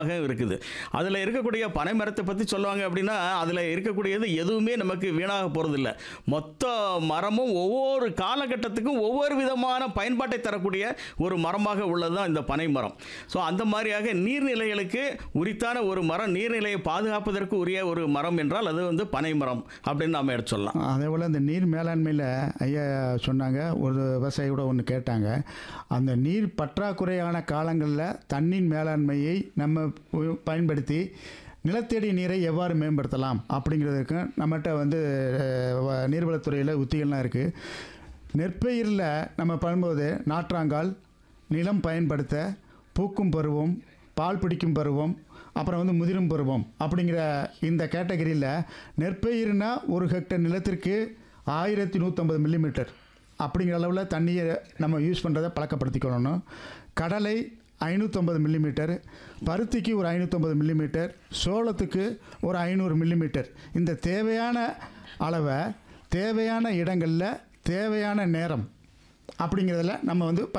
இருக்குது அதில் இருக்கக்கூடிய பனை மரத்தை பற்றி சொல்லுவாங்க அப்படின்னா அதில் இருக்கக்கூடியது எதுவுமே நமக்கு வீணாக போகிறதில்ல மொத்த மரமும் ஒவ்வொரு காலகட்டத்துக்கும் ஒவ்வொரு விதமான பயன்பாட்டை தரக்கூடிய ஒரு மரமாக உள்ளது தான் இந்த பனை மரம் ஸோ அந்த மாதிரியாக நீர்நிலைகளுக்கு உரித்தான ஒரு மரம் நீர்நிலையை பாதுகாப்பதற்கு உரிய ஒரு மரம் என்றால் அது வந்து பனை மரம் அப்படின்னு நாம் எடுத்து சொல்லலாம் அதே போல் இந்த நீர் மேலாண்மையில் ஐயா சொன்னாங்க ஒரு விவசாயி கூட ஒன்று கேட்டாங்க அந்த நீர் பற்றாக்குறையான காலங்களில் தண்ணீர் மேலாண்மையை நம்ம உ- பயன்படுத்தி நிலத்தடி நீரை எவ்வாறு மேம்படுத்தலாம் அப்படிங்கிறதுக்கு நம்மகிட்ட வந்து அஹ், வ- நீர்வளத்துறையில் உத்திகள்லாம் இருக்குது நெற்பயிரில் நம்ம பண்ணும்போது நாற்றாங்கால் நிலம் பயன்படுத்த பூக்கும் பருவம் பால் பிடிக்கும் பருவம் அப்புறம் வந்து முதிரும் பருவம் அப்படிங்கிற இந்த கேட்டகரியில் நெற்பயிர்னா ஒரு ஹெக்டர் நிலத்திற்கு ஆயிரத்தி நூற்றம்பது மில்லிமீட்டர் அப்படிங்கிற அளவில் தண்ணியை நம்ம யூஸ் பண்ணுறதை பழக்கப்படுத்திக்கணும் கடலை ஐநூற்றம்பது மில்லிமீட்டர் பருத்திக்கு ஒரு ஐநூற்றம்பது மில்லிமீட்டர் சோளத்துக்கு ஒரு ஐநூறு மில்லிமீட்டர் இந்த தேவையான அளவை தேவையான இடங்களில் தேவையான நேரம் அப்படிங்கிறதுல நம்ம வந்து